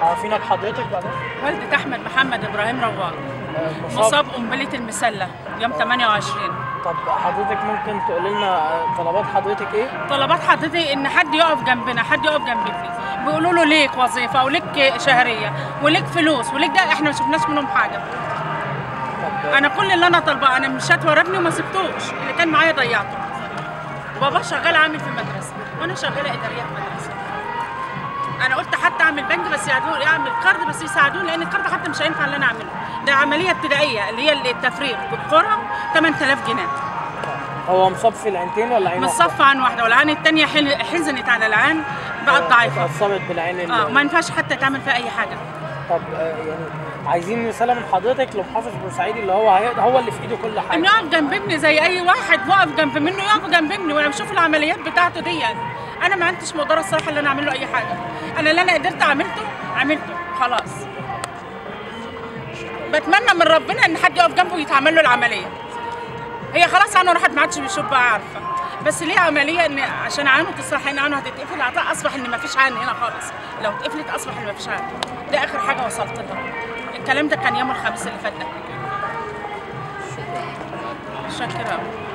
عارفينك بحضرتك بعدين والدة أحمد محمد إبراهيم روان آه، مصاب مصاب قنبلة المسلة يوم 28 طب حضرتك ممكن تقول لنا آه، طلبات حضرتك ايه؟ طلبات حضرتك إن حد يقف جنبنا حد يقف جنب ابني بيقولوا له ليك وظيفة وليك شهرية وليك فلوس وليك ده إحنا ما شفناش منهم حاجة طب أنا كل اللي أنا طالباه أنا مشيت ورا ابني وما سبتوش اللي كان معايا ضيعته بابا شغال عامل في مدرسة وأنا شغالة إدارية في مدرسة انا قلت حتى اعمل بنك بس يساعدوني اعمل قرض بس يساعدوني لان القرض حتى مش هينفع اللي انا اعمله ده عمليه ابتدائيه اللي هي التفريغ بالقرى 8000 جنيه هو مصاب في العينتين ولا عين واحدة؟ متصفى عن واحده والعين الثانيه حزنت على العين بقت ضعيفه اتأثرت بالعين ال- اه ما ينفعش حتى تعمل فيها اي حاجه طب آه، يعني عايزين رسالة من حضرتك لمحافظ بورسعيد اللي هو هي... هو اللي في ايده كل انه حاجة يقف جنب ابني زي اي واحد واقف جنب منه يقف جنب ابني وانا بشوف العمليات بتاعته دي يعني. انا ما عنديش مقدره الصراحه ان انا اعمل له اي حاجه انا اللي انا قدرت عملته عملته خلاص بتمنى من ربنا ان حد يقف جنبه ويتعمل له العمليه هي خلاص عنه راحت ما عادش بيشوف بقى عارفه بس ليه عمليه ان عشان عينه تصلح ان عينه هتتقفل عطاء اصبح ان ما فيش عين هنا خالص لو اتقفلت اصبح ان ما فيش عين ده اخر حاجه وصلت لها الكلام ده كان يوم الخميس اللي فات ده شكرا